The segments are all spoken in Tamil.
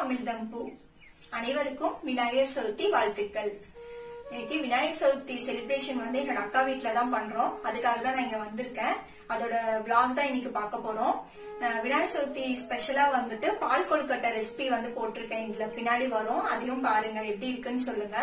அமிர்தம் பூ அனைவருக்கும் விநாயகர் சதுர்த்தி வாழ்த்துக்கள் இன்னைக்கு விநாயகர் சதுர்த்தி செலிப்ரேஷன் வந்து என்னோட அக்கா வீட்ல தான் பண்றோம் அதுக்காக தான் நான் இங்க வந்திருக்கேன் அதோட vlog தான் இன்னைக்கு பார்க்க போறோம் அஹ் விநாயகர் சதுர்த்தி ஸ்பெஷலா வந்துட்டு பால் கொழுக்கட்டை ரெசிபி வந்து போட்டிருக்கேன் இதுல பின்னாடி வரும் அதையும் பாருங்க எப்படி இருக்குன்னு சொல்லுங்க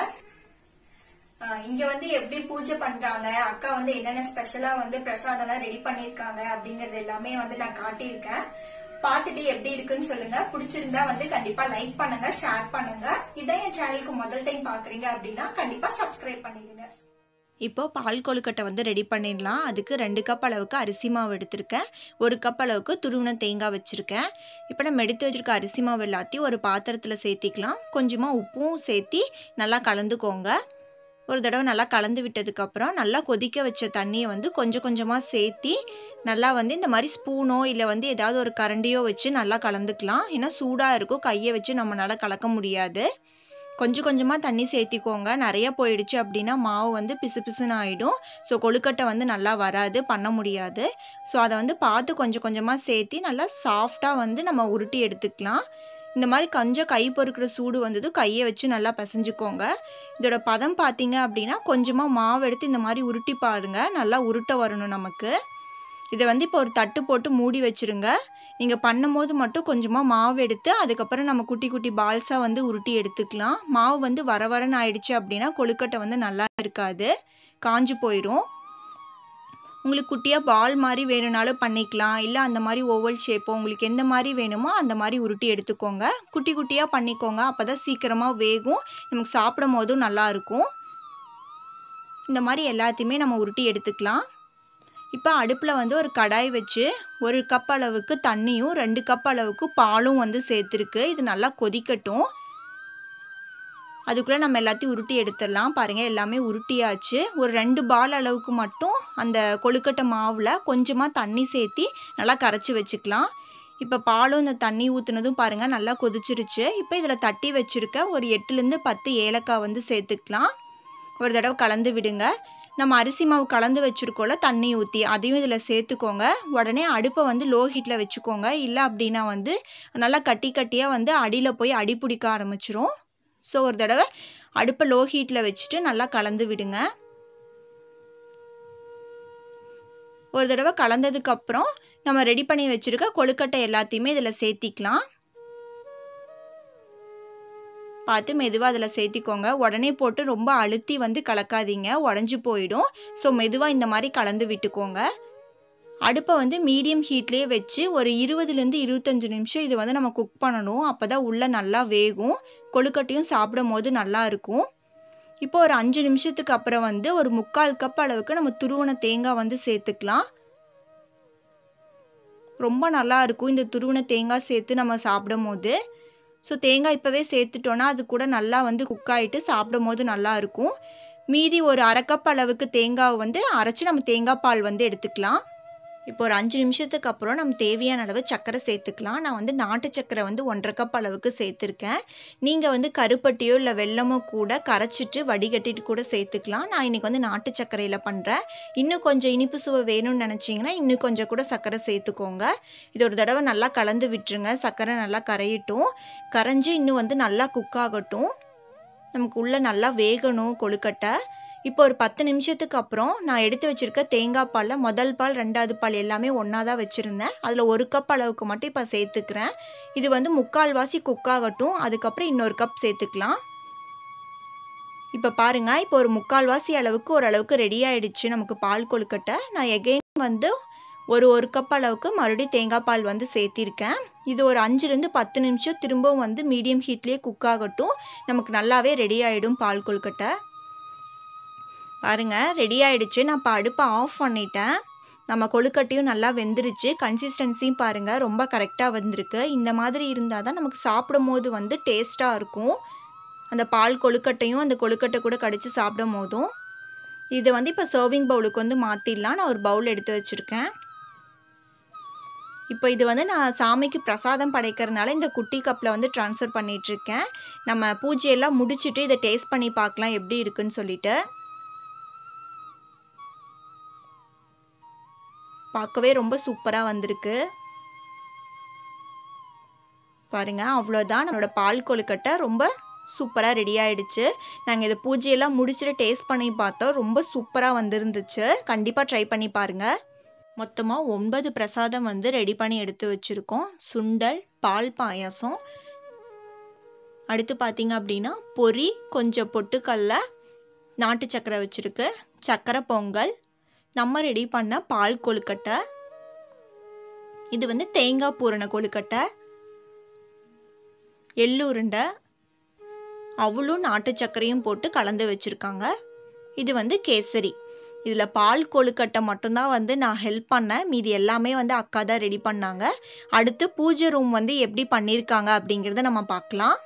ஆஹ் இங்க வந்து எப்படி பூஜை பண்றாங்க அக்கா வந்து என்னென்ன ஸ்பெஷலா வந்து பிரசாதம்லாம் ரெடி பண்ணிருக்காங்க அப்படிங்கறது எல்லாமே வந்து நான் காட்டியிருக்கேன் பார்த்துட்டு எப்படி இருக்குன்னு சொல்லுங்க பிடிச்சிருந்தா வந்து கண்டிப்பா லைக் பண்ணுங்க ஷேர் பண்ணுங்க இதான் என் சேனலுக்கு முதல் டைம் பாக்குறீங்க அப்படின்னா கண்டிப்பா சப்ஸ்கிரைப் பண்ணிடுங்க இப்போ பால் கொழுக்கட்டை வந்து ரெடி பண்ணிடலாம் அதுக்கு ரெண்டு கப் அளவுக்கு அரிசி மாவு எடுத்திருக்கேன் ஒரு கப் அளவுக்கு துருவின தேங்காய் வச்சுருக்கேன் இப்போ நம்ம எடுத்து வச்சிருக்க அரிசி மாவு எல்லாத்தையும் ஒரு பாத்திரத்தில் சேர்த்திக்கலாம் கொஞ்சமாக உப்பும் சேர்த்தி நல்லா கலந்துக்கோங்க ஒரு தடவை நல்லா கலந்து விட்டதுக்கப்புறம் நல்லா கொதிக்க வச்ச தண்ணியை வந்து கொஞ்சம் கொஞ்சமாக சேர்த்தி நல்லா வந்து இந்த மாதிரி ஸ்பூனோ இல்லை வந்து ஏதாவது ஒரு கரண்டியோ வச்சு நல்லா கலந்துக்கலாம் ஏன்னா சூடாக இருக்கும் கையை வச்சு நம்மளால் கலக்க முடியாது கொஞ்சம் கொஞ்சமாக தண்ணி சேர்த்திக்கோங்க நிறைய போயிடுச்சு அப்படின்னா மாவு வந்து பிசு பிசுன்னு ஆகிடும் ஸோ கொழுக்கட்டை வந்து நல்லா வராது பண்ண முடியாது ஸோ அதை வந்து பார்த்து கொஞ்சம் கொஞ்சமாக சேர்த்தி நல்லா சாஃப்டாக வந்து நம்ம உருட்டி எடுத்துக்கலாம் இந்த மாதிரி கொஞ்சம் கை பொறுக்கிற சூடு வந்தது கையை வச்சு நல்லா பிசைஞ்சுக்கோங்க இதோட பதம் பார்த்தீங்க அப்படின்னா கொஞ்சமாக மாவு எடுத்து இந்த மாதிரி உருட்டி பாருங்க நல்லா உருட்ட வரணும் நமக்கு இதை வந்து இப்போ ஒரு தட்டு போட்டு மூடி வச்சிருங்க நீங்கள் பண்ணும்போது மட்டும் கொஞ்சமாக மாவு எடுத்து அதுக்கப்புறம் நம்ம குட்டி குட்டி பால்ஸாக வந்து உருட்டி எடுத்துக்கலாம் மாவு வந்து வர வரன்னு ஆயிடுச்சு அப்படின்னா கொழுக்கட்டை வந்து நல்லா இருக்காது காஞ்சு போயிடும் உங்களுக்கு குட்டியாக பால் மாதிரி வேணும்னாலும் பண்ணிக்கலாம் இல்லை அந்த மாதிரி ஓவல் ஷேப்போ உங்களுக்கு எந்த மாதிரி வேணுமோ அந்த மாதிரி உருட்டி எடுத்துக்கோங்க குட்டி குட்டியாக பண்ணிக்கோங்க அப்போ தான் சீக்கிரமாக வேகும் நமக்கு சாப்பிடும் போதும் நல்லா இருக்கும் இந்த மாதிரி எல்லாத்தையுமே நம்ம உருட்டி எடுத்துக்கலாம் இப்போ அடுப்பில் வந்து ஒரு கடாய் வச்சு ஒரு கப் அளவுக்கு தண்ணியும் ரெண்டு கப் அளவுக்கு பாலும் வந்து சேர்த்துருக்கு இது நல்லா கொதிக்கட்டும் அதுக்குள்ளே நம்ம எல்லாத்தையும் உருட்டி எடுத்துடலாம் பாருங்கள் எல்லாமே உருட்டியாச்சு ஒரு ரெண்டு பால் அளவுக்கு மட்டும் அந்த கொழுக்கட்டை மாவில் கொஞ்சமாக தண்ணி சேர்த்தி நல்லா கரைச்சி வச்சுக்கலாம் இப்போ பாலும் இந்த தண்ணி ஊற்றுனதும் பாருங்கள் நல்லா கொதிச்சிருச்சு இப்போ இதில் தட்டி வச்சுருக்க ஒரு எட்டுலேருந்து பத்து ஏலக்காய் வந்து சேர்த்துக்கலாம் ஒரு தடவை கலந்து விடுங்க நம்ம அரிசி மாவு கலந்து வச்சுருக்கோம்ல தண்ணி ஊற்றி அதையும் இதில் சேர்த்துக்கோங்க உடனே அடுப்பை வந்து லோ ஹீட்டில் வச்சுக்கோங்க இல்லை அப்படின்னா வந்து நல்லா கட்டி கட்டியாக வந்து அடியில் போய் அடி பிடிக்க ஆரம்பிச்சிரும் ஸோ ஒரு தடவை அடுப்பை லோ ஹீட்டில் வச்சுட்டு நல்லா கலந்து விடுங்க ஒரு தடவை கலந்ததுக்கு அப்புறம் நம்ம ரெடி பண்ணி வச்சுருக்க கொழுக்கட்டை எல்லாத்தையுமே இதில் சேர்த்திக்கலாம் பார்த்து மெதுவாக அதில் சேர்த்திக்கோங்க உடனே போட்டு ரொம்ப அழுத்தி வந்து கலக்காதீங்க உடஞ்சி போயிடும் ஸோ மெதுவாக இந்த மாதிரி கலந்து விட்டுக்கோங்க அடுப்பை வந்து மீடியம் ஹீட்லேயே வச்சு ஒரு இருபதுலேருந்து இருபத்தஞ்சு நிமிஷம் இது வந்து நம்ம குக் பண்ணணும் அப்போ தான் உள்ளே நல்லா வேகும் கொழுக்கட்டையும் சாப்பிடும் போது நல்லா இருக்கும் இப்போ ஒரு அஞ்சு நிமிஷத்துக்கு அப்புறம் வந்து ஒரு முக்கால் கப் அளவுக்கு நம்ம துருவன தேங்காய் வந்து சேர்த்துக்கலாம் ரொம்ப நல்லா இருக்கும் இந்த துருவன தேங்காய் சேர்த்து நம்ம சாப்பிடும் போது ஸோ தேங்காய் இப்போவே சேர்த்துட்டோன்னா அது கூட நல்லா வந்து குக் ஆகிட்டு சாப்பிடும் போது நல்லா இருக்கும் மீதி ஒரு அரை கப் அளவுக்கு தேங்காவை வந்து அரைச்சி நம்ம தேங்காய் பால் வந்து எடுத்துக்கலாம் இப்போ ஒரு அஞ்சு நிமிஷத்துக்கு அப்புறம் நம்ம தேவையான அளவு சர்க்கரை சேர்த்துக்கலாம் நான் வந்து நாட்டு சர்க்கரை வந்து ஒன்றரை கப் அளவுக்கு சேர்த்துருக்கேன் நீங்கள் வந்து கருப்பட்டியோ இல்லை வெல்லமோ கூட கரைச்சிட்டு வடிகட்டிட்டு கூட சேர்த்துக்கலாம் நான் இன்றைக்கி வந்து நாட்டு சர்க்கரையில் பண்ணுறேன் இன்னும் கொஞ்சம் இனிப்பு சுவை வேணும்னு நினச்சிங்கன்னா இன்னும் கொஞ்சம் கூட சர்க்கரை சேர்த்துக்கோங்க இது ஒரு தடவை நல்லா கலந்து விட்டுருங்க சர்க்கரை நல்லா கரையட்டும் கரைஞ்சி இன்னும் வந்து நல்லா குக் ஆகட்டும் நமக்கு உள்ளே நல்லா வேகணும் கொழுக்கட்டை இப்போ ஒரு பத்து நிமிஷத்துக்கு அப்புறம் நான் எடுத்து வச்சுருக்க தேங்காய் பாலில் முதல் பால் ரெண்டாவது பால் எல்லாமே ஒன்றா தான் வச்சுருந்தேன் அதில் ஒரு கப் அளவுக்கு மட்டும் இப்போ சேர்த்துக்கிறேன் இது வந்து முக்கால்வாசி குக் ஆகட்டும் அதுக்கப்புறம் இன்னொரு கப் சேர்த்துக்கலாம் இப்போ பாருங்கள் இப்போ ஒரு முக்கால்வாசி அளவுக்கு ஓரளவுக்கு ரெடி ஆயிடுச்சு நமக்கு பால் கொழுக்கட்டை நான் எகெயின் வந்து ஒரு ஒரு கப் அளவுக்கு மறுபடியும் தேங்காய் பால் வந்து சேர்த்திருக்கேன் இது ஒரு அஞ்சுலேருந்து பத்து நிமிஷம் திரும்பவும் வந்து மீடியம் ஹீட்லேயே குக் ஆகட்டும் நமக்கு நல்லாவே ரெடி ஆகிடும் பால் கொழுக்கட்டை பாருங்க ரெடி ஆயிடுச்சு நான் இப்போ அடுப்பை ஆஃப் பண்ணிட்டேன் நம்ம கொழுக்கட்டையும் நல்லா வெந்துருச்சு கன்சிஸ்டன்சியும் பாருங்கள் ரொம்ப கரெக்டாக வந்திருக்கு இந்த மாதிரி இருந்தால் தான் நமக்கு சாப்பிடும் போது வந்து டேஸ்ட்டாக இருக்கும் அந்த பால் கொழுக்கட்டையும் அந்த கொழுக்கட்டை கூட கடித்து சாப்பிடும் போதும் இதை வந்து இப்போ சர்விங் பவுலுக்கு வந்து மாற்றிடலாம் நான் ஒரு பவுல் எடுத்து வச்சுருக்கேன் இப்போ இது வந்து நான் சாமிக்கு பிரசாதம் படைக்கிறதுனால இந்த குட்டி கப்பில் வந்து ட்ரான்ஸ்ஃபர் பண்ணிகிட்ருக்கேன் நம்ம பூஜையெல்லாம் முடிச்சுட்டு இதை டேஸ்ட் பண்ணி பார்க்கலாம் எப்படி இருக்குன்னு சொல்லிட்டு பார்க்கவே ரொம்ப சூப்பராக வந்திருக்கு பாருங்க அவ்வளோதான் நம்மளோட பால் கொழுக்கட்டை ரொம்ப சூப்பராக ரெடி ஆயிடுச்சு நாங்கள் இதை பூஜையெல்லாம் முடிச்சுட்டு டேஸ்ட் பண்ணி பார்த்தோம் ரொம்ப சூப்பராக வந்திருந்துச்சு கண்டிப்பாக ட்ரை பண்ணி பாருங்க மொத்தமாக ஒன்பது பிரசாதம் வந்து ரெடி பண்ணி எடுத்து வச்சுருக்கோம் சுண்டல் பால் பாயாசம் அடுத்து பார்த்தீங்க அப்படின்னா பொரி கொஞ்சம் பொட்டுக்கல்ல நாட்டு சக்கரை வச்சுருக்கு சக்கரை பொங்கல் நம்ம ரெடி பண்ண பால் கொழுக்கட்டை இது வந்து தேங்காய் பூரண கொழுக்கட்டை எள்ளு உருண்டை அவளும் நாட்டு சர்க்கரையும் போட்டு கலந்து வச்சுருக்காங்க இது வந்து கேசரி இதில் பால் கொழுக்கட்டை மட்டும்தான் வந்து நான் ஹெல்ப் பண்ணேன் மீதி எல்லாமே வந்து அக்கா தான் ரெடி பண்ணாங்க அடுத்து பூஜை ரூம் வந்து எப்படி பண்ணியிருக்காங்க அப்படிங்கிறத நம்ம பார்க்கலாம்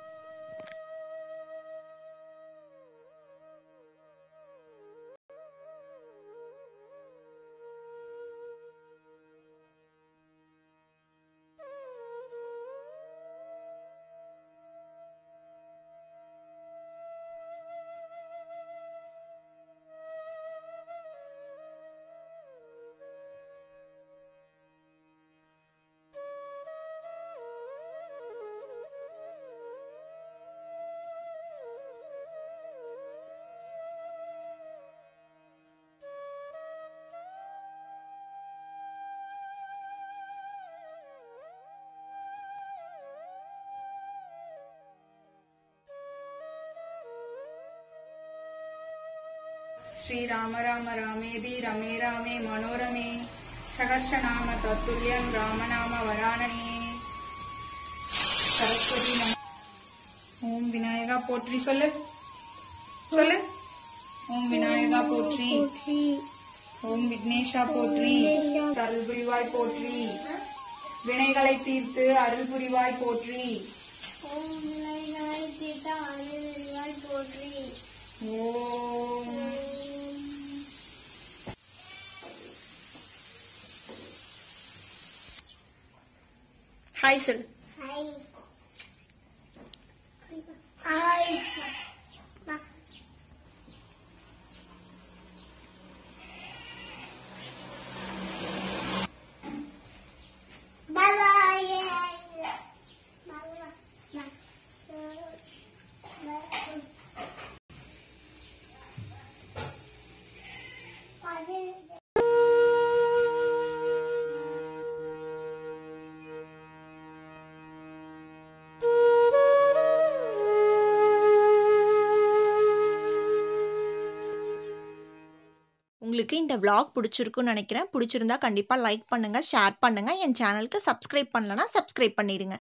श्रीराम राम रामेऽपि रमे रामे मनोरमे सहस्रनाम तत्तुल्यं रामनाम वरानने சரஸ்வதி நம ஓம் விநாயகா போற்றி சொல்லு சொல்லு ஓம் விநாயகா போற்றி ஓம் விக்னேஷா போற்றி அருள் புரிவாய் போற்றி வினைகளை தீர்த்து அருள் புரிவாய் போற்றி ஓம் ஹாய் சொல் உங்களுக்கு இந்த vlog பிடிச்சிருக்குன்னு நினைக்கிறேன் பிடிச்சிருந்தா கண்டிப்பாக லைக் பண்ணுங்கள் ஷேர் பண்ணுங்கள் என் சேனலுக்கு சப்ஸ்கிரைப் பண்ணலன்னா சப்ஸ்கிரைப் பண்ணிடுங்க